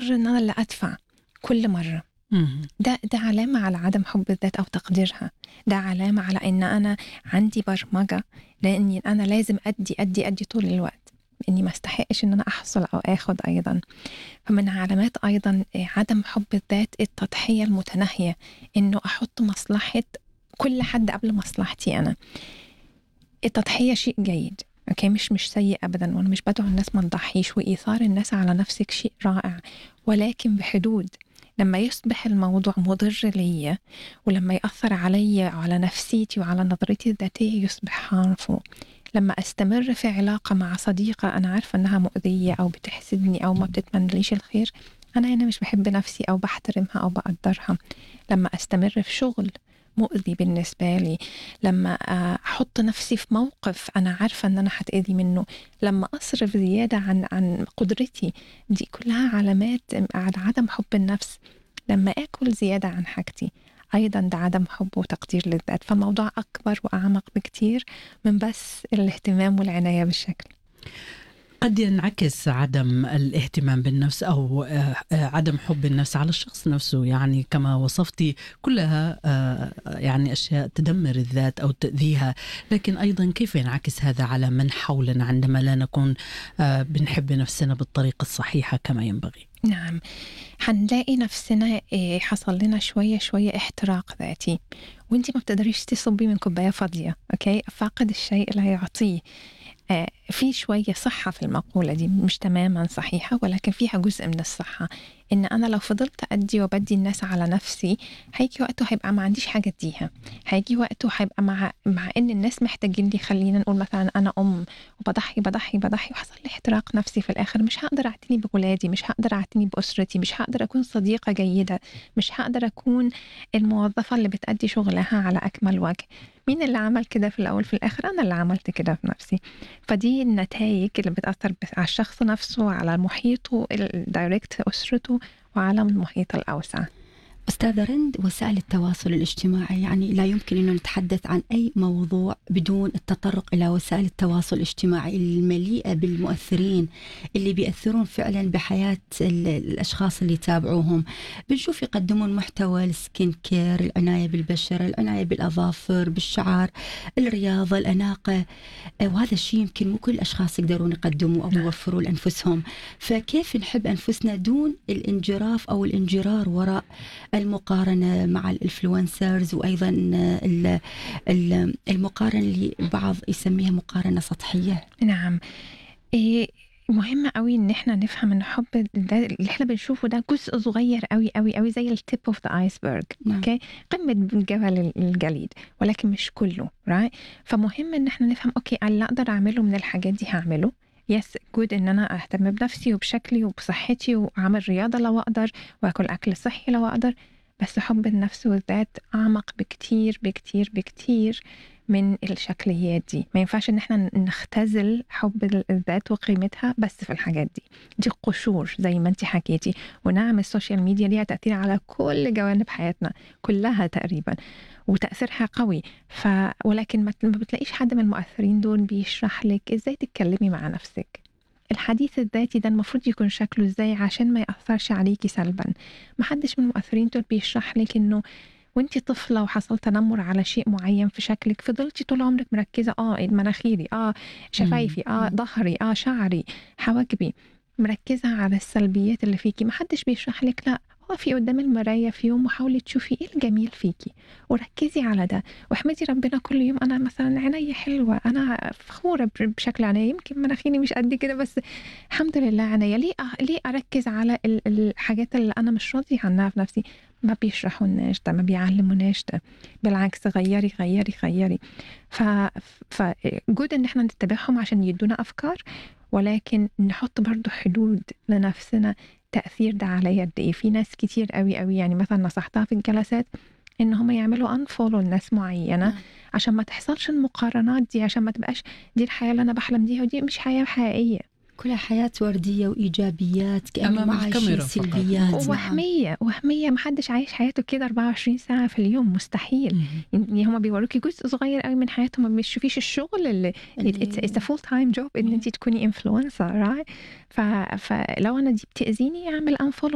ان انا اللي ادفع كل مره مهم. ده ده علامة على عدم حب الذات أو تقديرها ده علامة على إن أنا عندي برمجة لأني أنا لازم أدي أدي أدي طول الوقت إني ما استحقش إن أنا أحصل أو آخد أيضا فمن علامات أيضا عدم حب الذات التضحية المتناهية إنه أحط مصلحة كل حد قبل مصلحتي أنا التضحية شيء جيد اوكي مش مش سيء ابدا وانا مش بدعو الناس ما تضحيش وايثار الناس على نفسك شيء رائع ولكن بحدود لما يصبح الموضوع مضر ليا ولما يأثر علي وعلى نفسيتي وعلى نظرتي الذاتية يصبح harmful لما أستمر في علاقة مع صديقة أنا عارفة أنها مؤذية أو بتحسدني أو ما بتتمنليش الخير أنا هنا مش بحب نفسي أو بحترمها أو بقدرها لما أستمر في شغل مؤذي بالنسبة لي لما أحط نفسي في موقف أنا عارفة أن أنا هتأذي منه لما أصرف زيادة عن عن قدرتي دي كلها علامات على عدم حب النفس لما آكل زيادة عن حاجتي أيضا ده عدم حب وتقدير للذات فالموضوع أكبر وأعمق بكتير من بس الاهتمام والعناية بالشكل قد ينعكس عدم الاهتمام بالنفس او آه، آه، عدم حب النفس على الشخص نفسه يعني كما وصفتي كلها آه، يعني اشياء تدمر الذات او تاذيها لكن ايضا كيف ينعكس هذا على من حولنا عندما لا نكون آه، بنحب نفسنا بالطريقه الصحيحه كما ينبغي نعم هنلاقي نفسنا إيه، حصل لنا شوية شوية احتراق ذاتي وانتي ما بتقدريش تصبي من كوباية فاضية اوكي فاقد الشيء لا يعطيه آه، في شوية صحة في المقولة دي مش تماما صحيحة ولكن فيها جزء من الصحة إن أنا لو فضلت أدي وبدي الناس على نفسي هيجي وقته هيبقى ما عنديش حاجة أديها هيجي وقته هيبقى مع مع إن الناس محتاجين لي خلينا نقول مثلا أنا أم وبضحي بضحي بضحي وحصل لي احتراق نفسي في الآخر مش هقدر أعتني بولادي مش هقدر أعتني بأسرتي مش هقدر أكون صديقة جيدة مش هقدر أكون الموظفة اللي بتأدي شغلها على أكمل وجه مين اللي عمل كده في الأول في الآخر أنا اللي عملت كده في نفسي فدي النتائج اللي بتأثر بس على الشخص نفسه على محيطه الدايركت أسرته وعلى المحيط الأوسع أستاذة رند وسائل التواصل الاجتماعي يعني لا يمكن أن نتحدث عن أي موضوع بدون التطرق إلى وسائل التواصل الاجتماعي المليئة بالمؤثرين اللي بيأثرون فعلا بحياة ال- الأشخاص اللي يتابعوهم بنشوف يقدمون محتوى السكين كير العناية بالبشرة العناية بالأظافر بالشعر الرياضة الأناقة آه، وهذا الشيء يمكن مو كل الأشخاص يقدرون يقدموا أو نعم. يوفروا لأنفسهم فكيف نحب أنفسنا دون الانجراف أو الانجرار وراء المقارنة مع الانفلونسرز وأيضا ال- ال- المقارنة اللي بعض يسميها مقارنة سطحية نعم إيه مهم قوي ان احنا نفهم ان حب ده اللي احنا بنشوفه ده جزء صغير قوي قوي قوي زي التيب اوف ذا ايسبرج نعم. اوكي قمه جبل الجليد ولكن مش كله رايت فمهم ان احنا نفهم اوكي اللي اقدر اعمله من الحاجات دي هعمله يس جود ان انا اهتم بنفسي وبشكلي وبصحتي واعمل رياضه لو اقدر واكل اكل صحي لو اقدر بس حب النفس والذات اعمق بكتير بكتير بكتير من الشكليات دي ما ينفعش ان احنا نختزل حب الذات وقيمتها بس في الحاجات دي دي قشور زي ما انت حكيتي ونعم السوشيال ميديا ليها تاثير على كل جوانب حياتنا كلها تقريبا وتاثيرها قوي ف ولكن ما ما بتلاقيش حد من المؤثرين دول بيشرح لك ازاي تتكلمي مع نفسك الحديث الذاتي ده المفروض يكون شكله ازاي عشان ما يأثرش عليكي سلبا محدش من المؤثرين دول بيشرح لك انه وانتي طفلة وحصل تنمر على شيء معين في شكلك فضلتي طول عمرك مركزة اه مناخيري اه شفايفي اه مم. ظهري اه شعري حواجبي مركزة على السلبيات اللي فيكي محدش بيشرح لك لا اقفي قدام المراية في يوم وحاولي تشوفي ايه الجميل فيكي وركزي على ده واحمدي ربنا كل يوم انا مثلا عينيا حلوة انا فخورة ب- بشكل عينيا يمكن مناخيري مش قد كده بس الحمد لله عينيا ليه أ- ليه اركز على ال- الحاجات اللي انا مش راضية عنها في نفسي ما بيشرحوناش ده ما بيعلموناش ده بالعكس غيري غيري غيري ف فجود ان احنا نتبعهم عشان يدونا افكار ولكن نحط برضو حدود لنفسنا تأثير ده عليا قد ايه في ناس كتير قوي قوي يعني مثلا نصحتها في الجلسات ان هم يعملوا انفولو لناس معينه نعم. عشان ما تحصلش المقارنات دي عشان ما تبقاش دي الحياه اللي انا بحلم بيها ودي مش حياه حقيقيه كلها حياة وردية وإيجابيات كأنه أمام ما عايشين الكاميرا فقط. سلبيات نعم. وهميه وهميه ما حدش عايش حياته كده 24 ساعه في اليوم مستحيل يعني هم بيوروكي جزء صغير قوي من حياتهم ما بتشوفيش الشغل اللي اللي- اتس ا فول تايم جوب ان انت تكوني انفلونسر رايت فلو انا دي بتاذيني اعمل انفولو